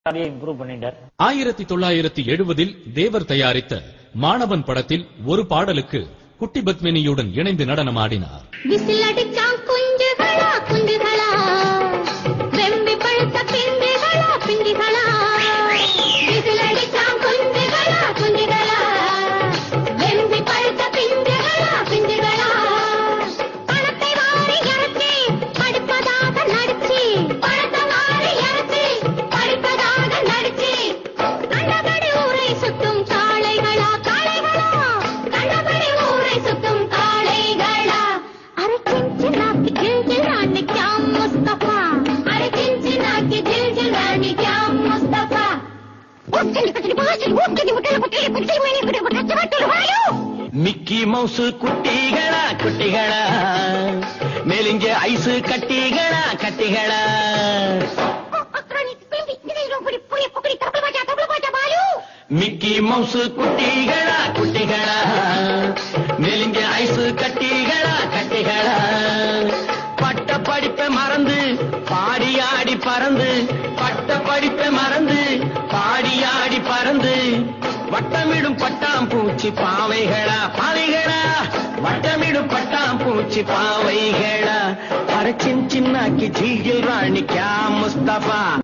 நிறைய இம்ப்ரூவ் பண்ணிட்டார் ஆயிரத்தி தொள்ளாயிரத்தி எழுபதில் தேவர் தயாரித்த மாணவன் படத்தில் ஒரு பாடலுக்கு குட்டி பத்மினியுடன் இணைந்து நடனமாடினார் விசில் அடிச்சான் குஞ்சுகளா குஞ்சுகளா வெம்பி பழுத்த பிஞ்சுகளா பிஞ்சுகளா விசில் அடிச்சான் குஞ்சுகளா குஞ்சுகளா வெம்பி பழுத்த பிஞ்சுகளா பிஞ்சுகளா பணத்தை வாரி இறச்சி படிப்பதாக நடிச்சு பணத்தை வாரி இறச்சி படிப்பதாக நடிச்சு கண்டபடி ஊரை சுத்தும் காளைகளா காளைகளா கண்டபடி ஊரை சுத்தும் காளைகளா அரை சின்சினாக்கி ஜில்ஜில் ராணி கியாம் முஸ்தபா அரை சின்சினாக்கி ஜில்ஜில் ராணி கியாம் முஸ்தபா ஒத்தடி கட்டி பாசி ஒத்தடி முட்டல குட்டி குட்டி மணி குட்டி குட்டி கட்டி வாயோ மிக்கி மவுசு குட்டிகளா குட்டிகளா மேலிங்க ஐசு கட்டிகளா கட்டிகளா அக்ரானி பிம்பி நிலை புடி புடி புடி தபல பாஜா தபல பாஜா பாலு மிக்கி மவுசு குட்டிகளா குட்டிகளா மேலிங்க ஐசு கட்டிகளா கட்டிகளா பட்ட படிப்பை மறந்து பாடி ஆடி பறந்து பட்ட படிப்பை மறந்து பாடி ஆடி பறந்து வட்டமிடும் பட்டாம்பூச்சி பாவைகளா பாவைகளா வட்டமிடும் பட்டாம்பூச்சி பாவைகளா அரைச்சின் சின்னாக்கி ஜீகில் ராணி கியா முஸ்தபா